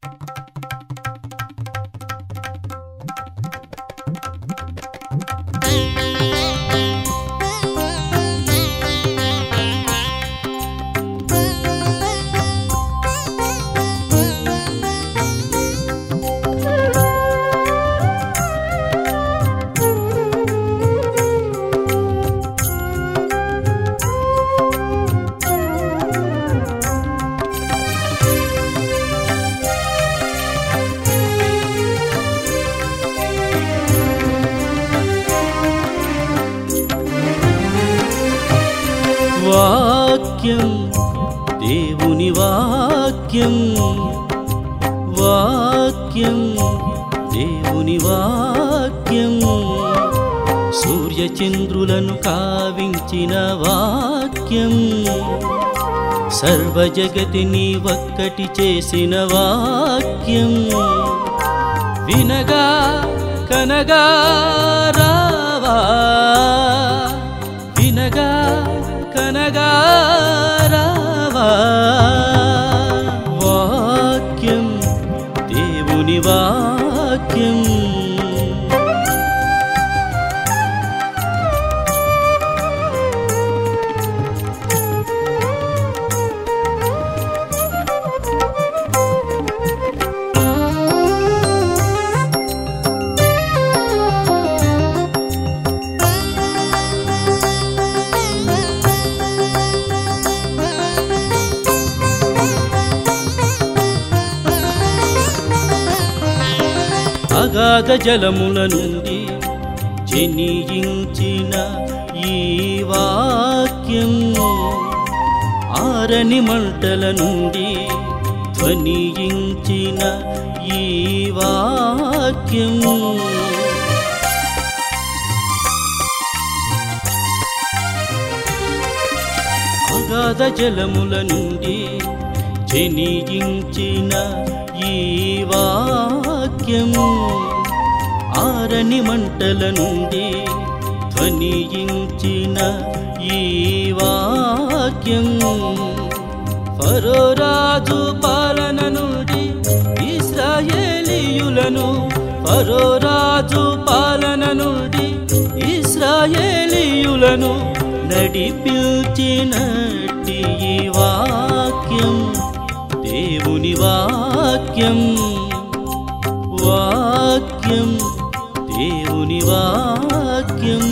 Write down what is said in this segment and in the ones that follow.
వాక్యం దేవుని వాక్యం వాక్యం దేవుని వాక్యం సూర్యచంద్రులను కావించిన వాక్యం సర్వజగతిని ఒక్కటి చేసిన వాక్యం వినగా కనగా రావా వినగా కనగా రావా వాక్యం దేవుని వాక్యం అగాధ జలముల నుండి జనియించిన ఈ వాక్యం ఆరని మంటల నుండి ధ్వనియించిన ఈ వాక్యం అగాధ జలముల నుండి జనియించిన ఈ వాక్యం ఆరని మంటల నుండి ధ్వనియించిన ఈ వాక్యం ఫరోరాజు పాలన నుండి ఇస్రాయేలీయులను ఫరోరాజు పాలన నుండి ఇస్రాయేలీయులను నడిపించినట్టి ఈ వాక్యం దేవుని వాక్యం వాక్యం దేవుని వాక్యం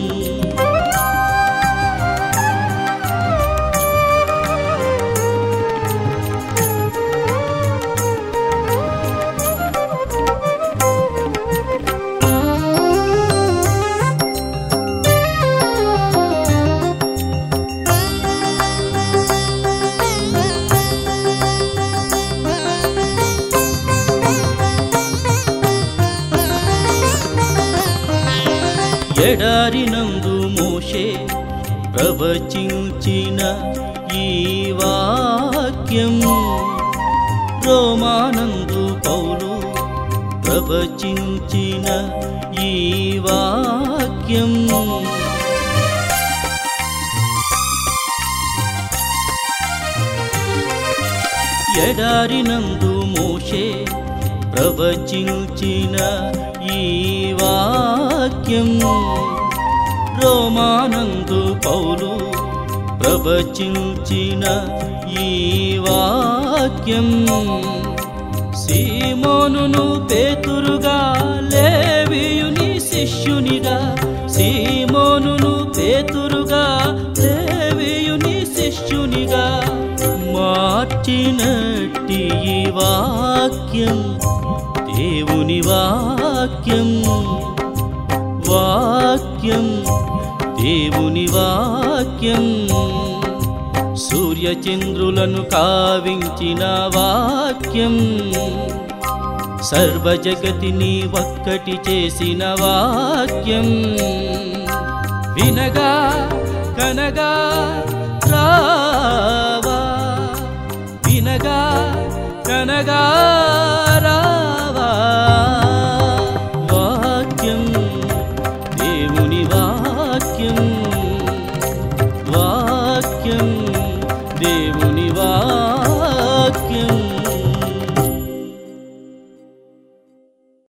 ఎడారినందు మోషే ప్రవచించిన ఈ వాక్యం రోమానందు పౌలు ప్రవచించిన ఈ వాక్యం ఎడారినందు మోషే ప్రవచించిన ఈ వాక్యం రోమానందు పౌలు ప్రవచించిన ఈ వాక్యం సీమోనును పేతురుగా లేవియుని శిష్యునిగా సీమోనును పేతురుగా లేవియుని శిష్యునిగా మార్చినట్టి ఈ వాక్యం దేవుని వాక్యం వాక్యం దేవుని వాక్యం సూర్యచంద్రులను కావించిన వాక్యం సర్వజగతిని ఒక్కటి చేసిన వాక్యం వినగా కనగా రావా వినగా కనగా